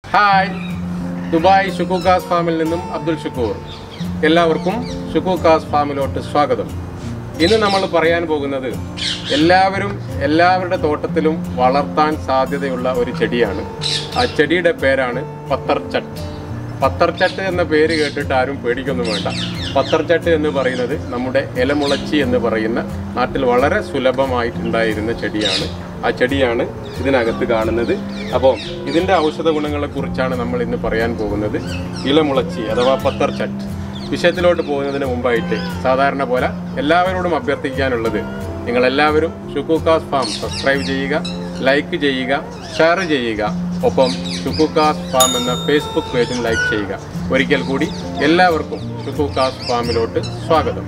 Hi Dubai ഷുക്കൂക്കാസ് ഫാമിൽ നിന്നും അബ്ദുൽ ഷുക്കൂർ എല്ലാവർക്കും ഷുക്കൂക്കാസ് ഫാമിലോട്ട് സ്വാഗതം ഇന്ന് നമ്മൾ പറയാൻ പോകുന്നത് എല്ലാവരും എല്ലാവരുടെ തോട്ടത്തിലും വളർത്താൻ സാധ്യതയുള്ള ഒരു ചെടിയാണ് ആ ചെടിയുടെ പേരാണ് പത്തർച്ചട്ട് പത്തർച്ചട്ട് എന്ന പേര് കേട്ടിട്ട് ആരും പേടിക്കൊന്നും വേണ്ട പത്തർച്ചട്ട് എന്ന് പറയുന്നത് നമ്മുടെ ഇലമുളച്ചി എന്ന് പറയുന്ന നാട്ടിൽ വളരെ സുലഭമായിട്ടുണ്ടായിരുന്ന ചെടിയാണ് ആ ചെടിയാണ് ഇതിനകത്ത് കാണുന്നത് അപ്പോൾ ഇതിൻ്റെ ഔഷധ ഗുണങ്ങളെ കുറിച്ചാണ് നമ്മൾ ഇന്ന് പറയാൻ പോകുന്നത് ഇലമുളച്ചി അഥവാ പത്തർച്ചട്ട് വിഷയത്തിലോട്ട് പോകുന്നതിന് മുമ്പായിട്ട് സാധാരണ പോലെ എല്ലാവരോടും അഭ്യർത്ഥിക്കാനുള്ളത് നിങ്ങളെല്ലാവരും ഷുക്കൂക്കാസ് ഫാം സബ്സ്ക്രൈബ് ചെയ്യുക ലൈക്ക് ചെയ്യുക ഷെയർ ചെയ്യുക ഒപ്പം ഷുക്കൂക്കാസ് ഫാം എന്ന ഫേസ്ബുക്ക് പേജും ലൈക്ക് ചെയ്യുക ഒരിക്കൽ കൂടി എല്ലാവർക്കും ഷുക്കൂക്കാസ് ഫാമിലോട്ട് സ്വാഗതം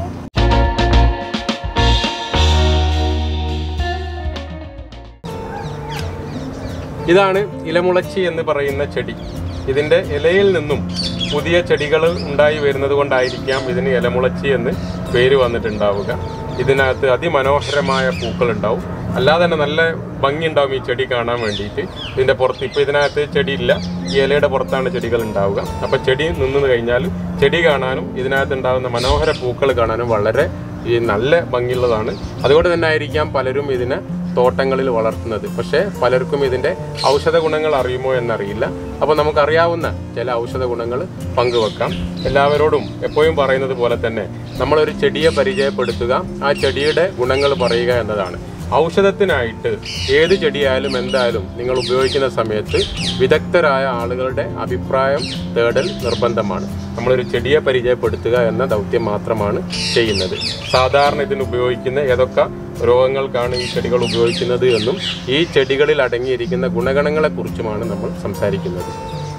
ഇതാണ് ഇലമുളച്ചി എന്ന് പറയുന്ന ചെടി ഇതിൻ്റെ ഇലയിൽ നിന്നും പുതിയ ചെടികൾ ഉണ്ടായി വരുന്നത് കൊണ്ടായിരിക്കാം ഇതിന് ഇലമുളച്ചി എന്ന് പേര് വന്നിട്ടുണ്ടാവുക ഇതിനകത്ത് അതിമനോഹരമായ പൂക്കൾ ഉണ്ടാവും അല്ലാതെ തന്നെ നല്ല ഭംഗി ഉണ്ടാവും ഈ ചെടി കാണാൻ വേണ്ടിയിട്ട് ഇതിൻ്റെ പുറത്ത് ഇപ്പോൾ ഇതിനകത്ത് ചെടിയില്ല ഈ ഇലയുടെ പുറത്താണ് ചെടികൾ ഉണ്ടാവുക അപ്പോൾ ചെടി നിന്ന് കഴിഞ്ഞാൽ ചെടി കാണാനും ഇതിനകത്ത് ഉണ്ടാകുന്ന മനോഹര പൂക്കൾ കാണാനും വളരെ ഈ നല്ല ഭംഗിയുള്ളതാണ് അതുകൊണ്ട് തന്നെ ആയിരിക്കാം പലരും ഇതിനെ തോട്ടങ്ങളിൽ വളർത്തുന്നത് പക്ഷേ പലർക്കും ഇതിൻ്റെ ഔഷധ ഗുണങ്ങൾ അറിയുമോ എന്നറിയില്ല അപ്പോൾ നമുക്കറിയാവുന്ന ചില ഔഷധ ഗുണങ്ങൾ പങ്കുവെക്കാം എല്ലാവരോടും എപ്പോഴും പറയുന്നത് പോലെ തന്നെ നമ്മളൊരു ചെടിയെ പരിചയപ്പെടുത്തുക ആ ചെടിയുടെ ഗുണങ്ങൾ പറയുക എന്നതാണ് ഔഷധത്തിനായിട്ട് ഏത് ചെടിയായാലും എന്തായാലും നിങ്ങൾ ഉപയോഗിക്കുന്ന സമയത്ത് വിദഗ്ധരായ ആളുകളുടെ അഭിപ്രായം തേടൽ നിർബന്ധമാണ് നമ്മളൊരു ചെടിയെ പരിചയപ്പെടുത്തുക എന്ന ദൗത്യം മാത്രമാണ് ചെയ്യുന്നത് സാധാരണ ഇതിന് ഉപയോഗിക്കുന്ന ഏതൊക്കെ രോഗങ്ങൾക്കാണ് ഈ ചെടികൾ ഉപയോഗിക്കുന്നത് എന്നും ഈ ചെടികളിൽ അടങ്ങിയിരിക്കുന്ന ഗുണഗണങ്ങളെക്കുറിച്ചുമാണ് നമ്മൾ സംസാരിക്കുന്നത്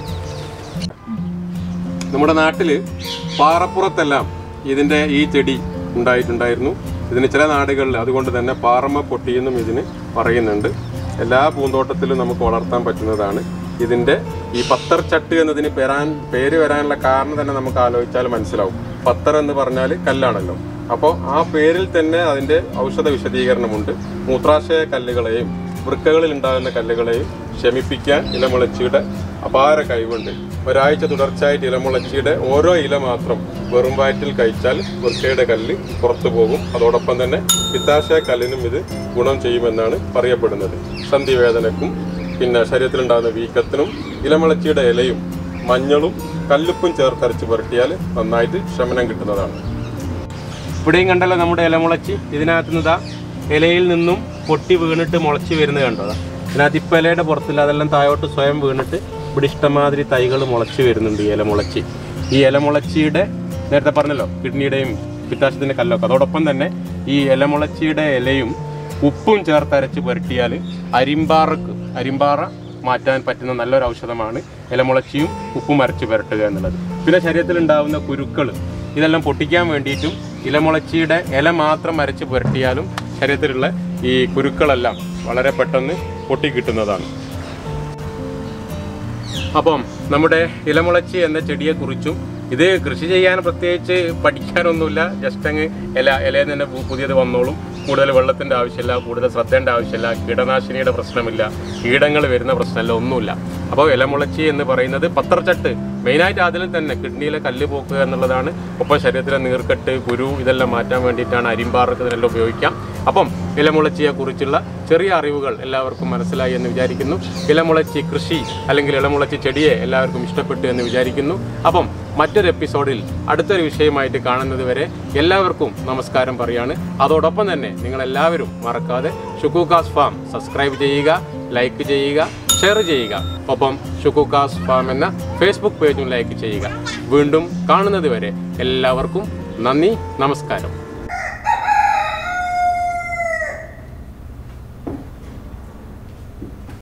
നമ്മുടെ നാട്ടിൽ പാറപ്പുറത്തെല്ലാം ഇതിൻ്റെ ഈ ചെടി ഉണ്ടായിട്ടുണ്ടായിരുന്നു ഇതിന് ചില നാടുകളിൽ അതുകൊണ്ട് തന്നെ പാറമ പൊട്ടിയെന്നും ഇതിന് പറയുന്നുണ്ട് എല്ലാ പൂന്തോട്ടത്തിലും നമുക്ക് വളർത്താൻ പറ്റുന്നതാണ് ഇതിൻ്റെ ഈ പത്തർ ചട്ട് എന്നതിന് പെരാൻ പേര് വരാനുള്ള കാരണം തന്നെ നമുക്ക് ആലോചിച്ചാൽ മനസ്സിലാവും പത്തർ എന്ന് പറഞ്ഞാൽ കല്ലാണല്ലോ അപ്പോൾ ആ പേരിൽ തന്നെ അതിൻ്റെ ഔഷധ വിശദീകരണമുണ്ട് മൂത്രാശയ കല്ലുകളെയും വൃക്കകളിൽ ഉണ്ടാകുന്ന കല്ലുകളെയും ശമിപ്പിക്കാൻ ഇലമുളച്ചിയുടെ അപാര കഴിവുണ്ട് ഒരാഴ്ച തുടർച്ചയായിട്ട് ഇലമുളച്ചിയുടെ ഓരോ ഇല മാത്രം വെറും വയറ്റിൽ കഴിച്ചാൽ വൃക്കയുടെ കല്ല് പുറത്തു പോകും അതോടൊപ്പം തന്നെ പിത്താശയ കല്ലിനും ഇത് ഗുണം ചെയ്യുമെന്നാണ് പറയപ്പെടുന്നത് സന്ധിവേദനക്കും പിന്നെ ശരീരത്തിലുണ്ടാകുന്ന വീക്കത്തിനും ഇലമുളച്ചിയുടെ ഇലയും മഞ്ഞളും കല്ലുപ്പും ചേർത്തരച്ച് പുരട്ടിയാൽ നന്നായിട്ട് ശമനം കിട്ടുന്നതാണ് ഇവിടെയും കണ്ടല്ലോ നമ്മുടെ ഇലമുളച്ചി ഇതിനകത്ത് നിന്ന് ഇലയിൽ നിന്നും പൊട്ടി വീണിട്ട് മുളച്ച് വരുന്നത് കണ്ടോ ദാ. ഇതിനകത്ത് ഇപ്പം ഇലയുടെ പുറത്തില്ല അതെല്ലാം താഴോട്ട് സ്വയം വീണിട്ട് ഇവിടെ ഇഷ്ടമാതിരി തൈകൾ മുളച്ച് വരുന്നുണ്ട് ഈ ഇലമുളച്ചി ഈ ഇലമുളച്ചിയുടെ നേരത്തെ പറഞ്ഞല്ലോ കിഡ്നിയുടെയും പിത്താശത്തിൻ്റെ കല്ലൊക്കെ അതോടൊപ്പം തന്നെ ഈ ഇലമുളച്ചിയുടെ ഇലയും ഉപ്പും ചേർത്തരച്ച് പുരട്ടിയാൽ അരിമ്പാറക്ക് അരിമ്പാറ മാറ്റാൻ പറ്റുന്ന നല്ലൊരു ഔഷധമാണ് ഇലമുളച്ചിയും ഉപ്പും അരച്ച് പുരട്ടുക എന്നുള്ളത് പിന്നെ ശരീരത്തിൽ ഉണ്ടാകുന്ന കുരുക്കൾ ഇതെല്ലാം പൊട്ടിക്കാൻ വേണ്ടിയിട്ടും ഇലമുളച്ചിയുടെ ഇല മാത്രം അരച്ച് പുരട്ടിയാലും ശരീരത്തിലുള്ള ഈ കുരുക്കളെല്ലാം വളരെ പെട്ടെന്ന് പൊട്ടിക്കിട്ടുന്നതാണ് അപ്പം നമ്മുടെ ഇലമുളച്ചി എന്ന ചെടിയെക്കുറിച്ചും ഇത് കൃഷി ചെയ്യാൻ പ്രത്യേകിച്ച് പഠിക്കാനൊന്നുമില്ല ജസ്റ്റ് അങ്ങ് ഇല ഇലയിൽ തന്നെ പു- പുതിയത് വന്നോളും കൂടുതൽ വെള്ളത്തിൻ്റെ ആവശ്യമില്ല കൂടുതൽ ശ്രദ്ധേണ്ട ആവശ്യമില്ല കീടനാശിനിയുടെ പ്രശ്നമില്ല കീടങ്ങൾ വരുന്ന പ്രശ്നമില്ല ഒന്നുമില്ല അപ്പോൾ ഇലമുളച്ചി എന്ന് പറയുന്നത് പത്രച്ചട്ട് മെയിനായിട്ട് അതിൽ തന്നെ കിഡ്നിയിലെ കല്ല് പോക്കുക എന്നുള്ളതാണ് ഒപ്പം ശരീരത്തിലെ നീർക്കെട്ട് കുരു ഇതെല്ലാം മാറ്റാൻ വേണ്ടിയിട്ടാണ് അരിമ്പാറക്ക് ഇതിനെല്ലാം ഉപയോഗിക്കാം അപ്പം ഇലമുളച്ചിയെ കുറിച്ചുള്ള ചെറിയ അറിവുകൾ എല്ലാവർക്കും മനസ്സിലായി എന്ന് വിചാരിക്കുന്നു ഇലമുളച്ചി കൃഷി അല്ലെങ്കിൽ ഇലമുളച്ചി ചെടിയെ എല്ലാവർക്കും ഇഷ്ടപ്പെട്ടു എന്ന് വിചാരിക്കുന്നു അപ്പം മറ്റൊരു എപ്പിസോഡിൽ അടുത്തൊരു വിഷയമായിട്ട് കാണുന്നത് വരെ എല്ലാവർക്കും നമസ്കാരം പറയാണ് അതോടൊപ്പം തന്നെ നിങ്ങൾ എല്ലാവരും മറക്കാതെ ഷുക്കൂക്കാസ് ഫാം സബ്സ്ക്രൈബ് ചെയ്യുക ലൈക്ക് ചെയ്യുക ഷെയർ ചെയ്യുക ഒപ്പം ഷുക്കൂക്കാസ് ഫാം എന്ന ഫേസ്ബുക്ക് പേജും ലൈക്ക് ചെയ്യുക വീണ്ടും കാണുന്നത് വരെ എല്ലാവർക്കും നന്ദി നമസ്കാരം